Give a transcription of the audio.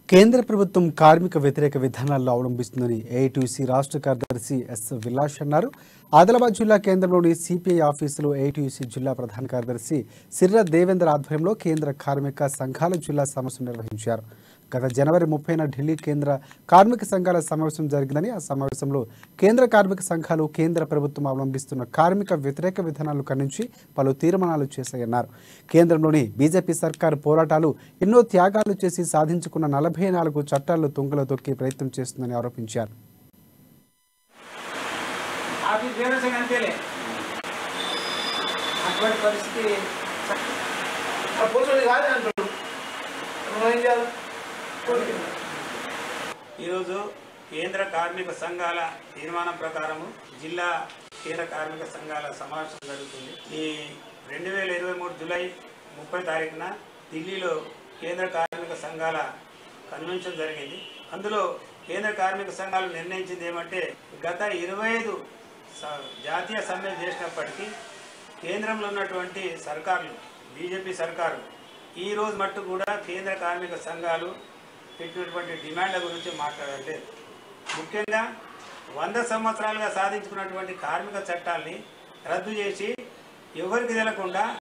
కేంద్ర ప్రభుత్వం కార్మిక వ్యతిరేక విధానాల్లో అవలంబిస్తుందని ఏఐటీయూసీ రాష్ట్ర కార్యదర్శి ఎస్ విలాష్ అన్నారు ఆదిలాబాద్ జిల్లా కేంద్రంలోని సిపిఐ ఆఫీసులో ఏఐటీయూసీ జిల్లా ప్రధాన కార్యదర్శి సిర్ర దేవేంద్ర ఆధ్వర్యంలో కేంద్ర కార్మిక సంఘాల జిల్లా సమావేశం నిర్వహించారు గత జనవరి ముప్పైన ఢిల్లీ కేంద్ర కార్మిక సంఘాల సమావేశం జరిగిందని ఆ సమావేశంలో కేంద్ర కార్మిక సంఘాలు కేంద్ర ప్రభుత్వం అవలంబిస్తున్న కార్మిక వ్యతిరేక విధానాలు ఖండించి పలు తీర్మానాలు చేశాయన్నారు కేంద్రంలోని బీజేపీ సర్కారు పోరాటాలు ఎన్నో త్యాగాలు చేసి సాధించుకున్న నలభై నాలుగు చట్టాలను తుంగలో తొక్కే ప్రయత్నం చేస్తుందని ఆరోపించారు ఆఫీస్ వేరే అంతేలే అటువంటి పరిస్థితి ఆ పోలీసులు కాదు అంటాడు మనం ఏం చేయాలి ఈరోజు కేంద్ర కార్మిక సంఘాల తీర్మానం ప్రకారము జిల్లా కేంద్ర కార్మిక సంఘాల సమావేశం జరుగుతుంది ఈ రెండు వేల ఇరవై మూడు జూలై ముప్పై తారీఖున ఢిల్లీలో కేంద్ర కార్మిక సంఘాల కన్వెన్షన్ జరిగింది అందులో కేంద్ర కార్మిక సంఘాలు నిర్ణయించింది ఏమంటే గత ఇరవై ఐదు స- జాతీయ సమ్మె చేసినప్పటికీ కేంద్రంలో ఉన్నటువంటి సర్కార్లు బీజేపీ సర్కారు ఈ రోజు మట్టు కూడా కేంద్ర కార్మిక సంఘాలు పెట్టినటువంటి డిమాండ్ల గురించి మాట్లాడలేదు ముఖ్యంగా వంద సంవత్సరాలుగా సాధించుకున్నటువంటి కార్మిక చట్టాల్ని రద్దు చేసి ఎవరికి తెలకుండా